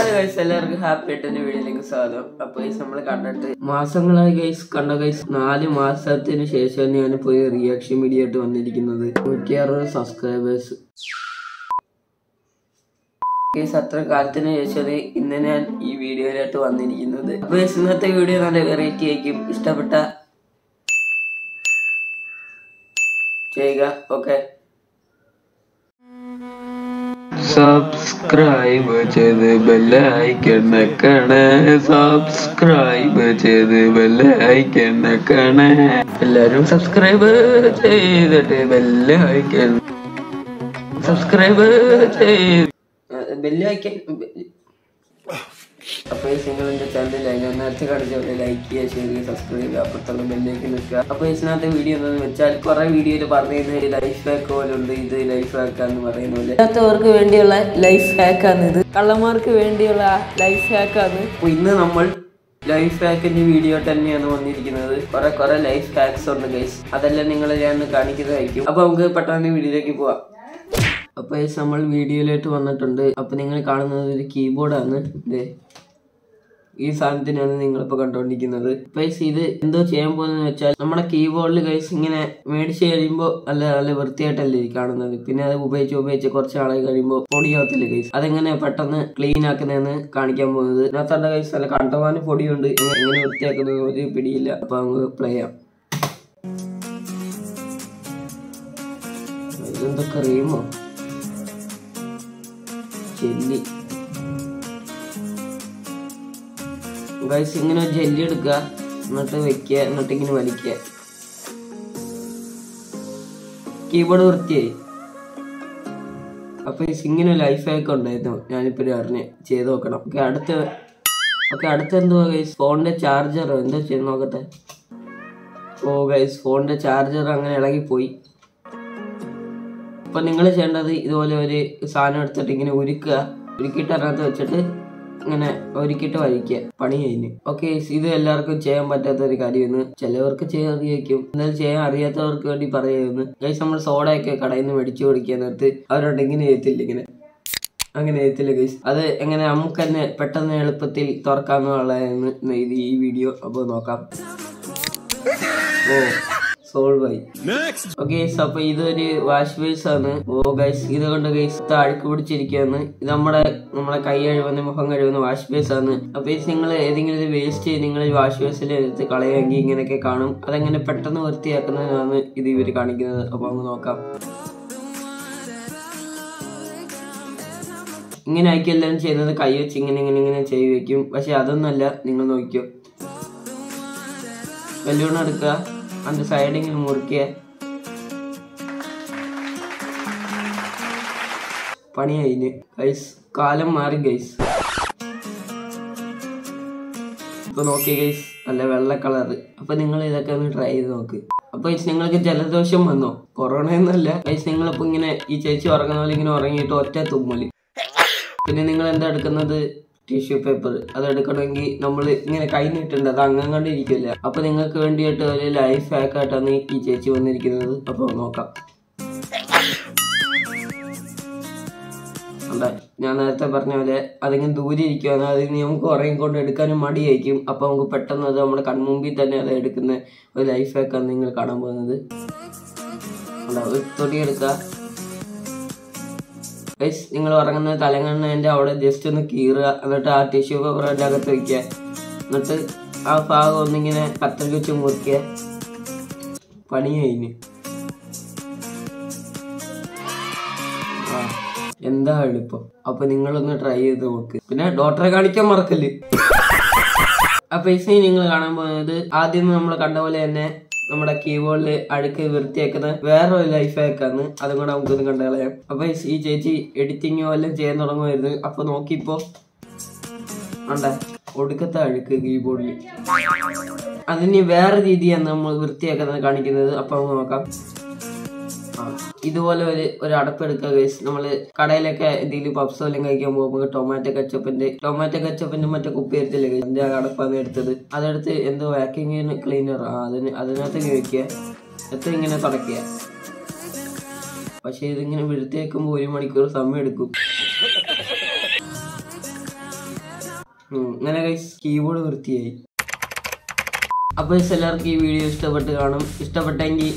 Hello guys എല്ലാവർക്കും happy ആയിട്ട് വീഡിയോയിലേക്ക് സ്വാഗതം അപ്പൊ ഗൈസ് നമ്മൾ കണ്ടിട്ട് മാസങ്ങളായി ഗൈസ് കണ്ട ഗൈസ് നാല് മാസത്തിന് ശേഷം ഞാൻ പോയി റിയാക്ഷൻ വീഡിയോ ആയിട്ട് വന്നിരിക്കുന്നത് നൂറ്റി അറുപത് സബ്സ്ക്രൈബേഴ്സ് ഗൈസ് അത്ര കാലത്തിന് ശേഷം ഇന്ന് ഞാൻ ഈ വീഡിയോയിലായിട്ട് വന്നിരിക്കുന്നത് അപ്പൊ ഗൈസ് ഇന്നത്തെ വീഡിയോ നല്ല വെറൈറ്റി ആയിരിക്കും ഇഷ്ടപ്പെട്ട ചെയ്യുക ഓക്കെ സബ്സ്ക്രൈബ് ചെയ്ത് ബെല്ലൈക്കൺ നെക്കണേ സബ്സ്ക്രൈബ് ചെയ്ത് ബെല്ലൈക്കൺ നെക്കണേ എല്ലാരും സബ്സ്ക്രൈബ് ചെയ്തിട്ട് ബെല്ലൈക്കൺ സബ്സ്ക്രൈബ് ചെയ്ത് ബെല്ലൈക്കൺ അപ്പൊ ഈ നിങ്ങൾ എന്റെ ചാനൽ ഞാൻ നേരത്തെ കാണിച്ച പോലെ ലൈക്ക് ചെയ്യുക ഷെയർ ചെയ്യുക സബ്സ്ക്രൈബ് ചെയ്യുക അപ്പുറത്തുള്ള ബെല്ലേക്ക് നിൽക്കുക അപ്പൊ ഇതിനകത്ത് വീഡിയോ എന്താണെന്ന് വെച്ചാൽ കുറെ വീഡിയോയിൽ പറയുന്നത് ലൈഫ് ഹാക്ക് പോലെ ഉണ്ട് ഇത് ലൈഫ് ഹാക്കാന്ന് പറയുന്ന പോലെ ഇല്ലാത്തവർക്ക് വേണ്ടിയുള്ള ലൈഫ് ഹാക്കാണ് ഇത് കള്ളന്മാർക്ക് വേണ്ടിയുള്ള ലൈഫ് ഹാക്കാണ് അപ്പൊ ഇന്ന് നമ്മൾ ലൈഫ് ഹാക്കിന്റെ വീഡിയോ തന്നെയാണ് വന്നിരിക്കുന്നത് കുറെ കുറെ ലൈഫ് ഹാക്സ് ഉണ്ട് ഗൈസ് അതെല്ലാം നിങ്ങളെ ഞാൻ ഒന്ന് കാണിക്കുന്നതായിരിക്കും അപ്പൊ നമുക്ക് പെട്ടെന്ന് വീഡിയോയിലേക്ക് പോവാം അപ്പൊ guys, നമ്മൾ വീഡിയോയിലോട്ട് വന്നിട്ടുണ്ട് അപ്പൊ നിങ്ങൾ കാണുന്നത് ഒരു കീബോർഡാണ് ഇതേ ഈ സാധനത്തിനാണ് നിങ്ങളിപ്പോ കണ്ടുകൊണ്ടിരിക്കുന്നത് ഗൈസ് ഇത് എന്തോ ചെയ്യാൻ പോകുന്നത് വെച്ചാൽ നമ്മുടെ കീബോർഡിൽ ഗൈസ് ഇങ്ങനെ മേടിച്ച് കഴിയുമ്പോൾ നല്ല നല്ല വൃത്തിയായിട്ടല്ലേ ഈ കാണുന്നത് പിന്നെ അത് ഉപയോഗിച്ച് ഉപയോഗിച്ച് കുറച്ച് നാളെ കഴിയുമ്പോൾ പൊടിയാവത്തില്ല ഗൈസ് അതെങ്ങനെ പെട്ടെന്ന് ക്ലീൻ ആക്കുന്നതെന്ന് കാണിക്കാൻ പോകുന്നത് ഇതിനകത്തുള്ള ഗൈസ് നല്ല കണ്ടമാനം പൊടിയുണ്ട് എങ്ങനെ എങ്ങനെ വൃത്തിയാക്കുന്നത് ഒരു പിടിയില്ല അപ്പൊ നമുക്ക് പ്ലേ ചെയ്യാം ഇതെന്താ ക്രീമോ ചെല്ലി ഗൈസ് ഇങ്ങനെ ഒരു ജെല്ലി എടുക്കുക എന്നിട്ട് വെക്കുക എന്നിട്ട് ഇങ്ങനെ വലിക്കുക കീബോർഡ് വൃത്തിയായി അപ്പൊ ഈ ഇങ്ങനെ ലൈഫ് ഹാക്ക് ഉണ്ടായിരുന്നു ഞാനിപ്പോ അറിഞ്ഞ് ചെയ്ത് നോക്കണം ഓക്കെ അടുത്ത ഓക്കെ അടുത്ത എന്തുവാ ഗൈസ് ഫോണിന്റെ ചാർജർ എന്തോ ചെയ്ത് നോക്കട്ടെ ഓ ഗൈസ് ഫോണിന്റെ ചാർജർ അങ്ങനെ ഇളകിപ്പോയി അപ്പൊ നിങ്ങൾ ചെയ്യേണ്ടത് ഇതുപോലെ ഒരു സാധനം എടുത്തിട്ട് ഇങ്ങനെ ഉരുക്കുക ഉരുക്കിയിട്ട് അതിനകത്ത് വെച്ചിട്ട് ഇങ്ങനെ ഒരുക്കിയിട്ട് വലിക്കുക പണി കഴിഞ്ഞ് ഓക്കെ ഇത് എല്ലാവർക്കും ചെയ്യാൻ പറ്റാത്ത ഒരു കാര്യമാണ് ചിലവർക്ക് ചെയ്യാൻ അറിയായിരിക്കും എന്നാൽ ചെയ്യാൻ അറിയാത്തവർക്ക് വേണ്ടി പറയുന്നു ഗൈസ് നമ്മൾ സോഡയൊക്കെ കടയിൽ നിന്ന് മേടിച്ചു കൊടുക്കാൻ നേരത്ത് അവരോട് ഇങ്ങനെ ചെയ്യത്തില്ല ഇങ്ങനെ അങ്ങനെ ചെയ്യത്തില്ല ഗൈസ് അത് എങ്ങനെ നമുക്ക് തന്നെ പെട്ടെന്ന് എളുപ്പത്തിൽ തുറക്കാന്നുള്ളതാണ് ഇത് ഈ വീഡിയോ അപ്പോൾ നോക്കാം ഓ സോൾവ് ആയി ഓക്കെ അപ്പൊ ഇതൊരു വാഷ് ബേസ് ആണ് ഓ ഗൈസ് ഇത് കൊണ്ട് ഗൈസ് അഴുക്ക് പിടിച്ചിരിക്കുകയാണ് ഇത് നമ്മുടെ നമ്മളെ കൈ കഴുകുന്ന മുഖം കഴുകുന്ന വാഷ് ബേസ് ആണ് അപ്പൊ നിങ്ങൾ ഏതെങ്കിലും ഒരു വേസ്റ്റ് നിങ്ങൾ വാഷ് ബേസിൽ എടുത്ത് കളയുമെങ്കിൽ ഇങ്ങനെയൊക്കെ കാണും അതെങ്ങനെ പെട്ടെന്ന് വൃത്തിയാക്കുന്നതാണ് ഇത് ഇവർ കാണിക്കുന്നത് അപ്പൊ നമുക്ക് നോക്കാം ഇങ്ങനെ ആയിരിക്കും എല്ലാവരും ചെയ്യുന്നത് കൈ വെച്ച് ഇങ്ങനെ ഇങ്ങനെ ഇങ്ങനെ ചെയ്ത് വെക്കും പക്ഷെ അതൊന്നല്ല നിങ്ങൾ നോക്കിയോ ബലൂൺ എടുക്കുക അതിന്റെ സൈഡ് ഇങ്ങനെ മുറിക്കുക പണി കഴിഞ്ഞ് ഗൈസ് കാലം മാറി ഗൈസ് ഇപ്പൊ നോക്കിയ ഗൈസ് നല്ല വെള്ള കളറ് അപ്പൊ നിങ്ങൾ ഇതൊക്കെ ഒന്ന് ട്രൈ ചെയ്ത് നോക്ക് അപ്പൊ ഗൈസ് നിങ്ങൾക്ക് ജലദോഷം വന്നോ കൊറോണ എന്നല്ല ഗൈസ് നിങ്ങളിപ്പോ ഇങ്ങനെ ഈ ചേച്ചി ഉറങ്ങുന്ന പോലെ ഇങ്ങനെ ഉറങ്ങിയിട്ട് ഒറ്റ തുമ്മല് പിന്നെ നിങ്ങൾ എന്താ എടുക്കുന്നത് ടിഷ്യൂ പേപ്പർ അത് എടുക്കണമെങ്കിൽ നമ്മൾ ഇങ്ങനെ കൈ നീട്ടുണ്ട് അത് അങ്ങനെ കണ്ടിരിക്കില്ല അപ്പൊ നിങ്ങൾക്ക് വേണ്ടിയിട്ട് ഒരു ലൈഫ് ഹാക്ക് ആയിട്ടാണ് ഈ ചേച്ചി വന്നിരിക്കുന്നത് അപ്പൊ നോക്കാം അല്ല ഞാൻ നേരത്തെ പറഞ്ഞ പോലെ അതിങ്ങനെ ദൂരെ ഇരിക്കുകയാണ് അത് ഇനി നമുക്ക് ഉറങ്ങിക്കൊണ്ട് എടുക്കാനും മടിയായിരിക്കും അപ്പൊ നമുക്ക് പെട്ടെന്ന് അത് നമ്മുടെ കൺമുമ്പിൽ തന്നെ അത് എടുക്കുന്ന ഒരു ലൈഫ് ഹാക്കാണ് നിങ്ങൾ കാണാൻ പോകുന്നത് അല്ല ഒരു തൊടി എടുക്കുക ഗൈസ് നിങ്ങൾ ഉറങ്ങുന്ന തലങ്ങണ്ണേൻ്റെ അവിടെ ജസ്റ്റ് ഒന്ന് കീറുക എന്നിട്ട് ആ ടിഷ്യൂ പേപ്പർ അതിൻ്റെ അകത്ത് വയ്ക്കുക എന്നിട്ട് ആ ഭാഗം ഒന്നിങ്ങനെ കത്തൽ വെച്ച് മുറിക്കുക പണി കഴിഞ്ഞ് ആ എന്താ എളുപ്പം അപ്പൊ നിങ്ങളൊന്ന് ട്രൈ ചെയ്ത് നോക്ക് പിന്നെ ഡോക്ടറെ കാണിക്കാൻ മറക്കല് അപ്പൊ ഇനി നിങ്ങൾ കാണാൻ പോകുന്നത് ആദ്യം നമ്മൾ കണ്ട പോലെ തന്നെ നമ്മുടെ കീബോർഡിൽ അഴുക്ക് വൃത്തിയാക്കുന്ന വേറൊരു ലൈഫ് ഹാക്കാണ് അതും കൂടെ നമുക്കൊന്ന് കണ്ടു കളയാം അപ്പൊ ഈ ചേച്ചി എഡിറ്റിങ്ങോ എല്ലാം ചെയ്യാൻ തുടങ്ങുമായിരുന്നു അപ്പൊ നോക്കിയപ്പോ ഉണ്ട ഒടുക്കത്തെ അഴുക്ക് കീബോർഡിൽ അതിന് വേറെ രീതിയാണ് നമ്മൾ വൃത്തിയാക്കുന്നത് കാണിക്കുന്നത് അപ്പൊ നമുക്ക് നോക്കാം ആ, ഇതുപോലെ ഒരു ഒരു അടപ്പ് എടുക്കുക ഗൈസ് നമ്മള് കടയിലൊക്കെ എന്തെങ്കിലും പപ്സോ എല്ലാം കഴിക്കാൻ പോകുമ്പോൾ ടൊമാറ്റോ കച്ചപ്പിന്റെ ടൊമാറ്റോ കച്ചപ്പിന്റെ മറ്റേ കുപ്പി എടുത്തില്ലേ guys? അതിന്റെ ആ അടപ്പാണ് എടുത്തത് അതെടുത്ത് എന്തോ വാക്കിങ് ക്ലീനർ ആ അതിന് അതിനകത്തേക്ക് വെക്കുക എന്നിട്ട് ഇങ്ങനെ തുടക്കുക പക്ഷെ ഇതിങ്ങനെ വൃത്തിയാക്കുമ്പോൾ ഒരു മണിക്കൂർ സമയം എടുക്കും ഉം, അങ്ങനെ ഗൈസ് കീബോർഡ് വൃത്തിയായി അപ്പൊ guys, എല്ലാവർക്കും ഈ വീഡിയോ ഇഷ്ടപ്പെട്ട് കാണും ഇഷ്ടപ്പെട്ടെങ്കിൽ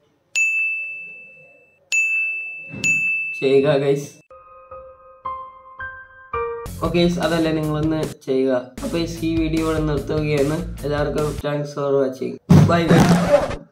ചെയ്യുക ഗൈസ് ഓക്കെ അതല്ല നിങ്ങളൊന്ന് ചെയ്യുക അപ്പൊ ഈ വീഡിയോ ഇവിടെ നിർത്തുകയാണ് എല്ലാവർക്കും thanks for watching bye by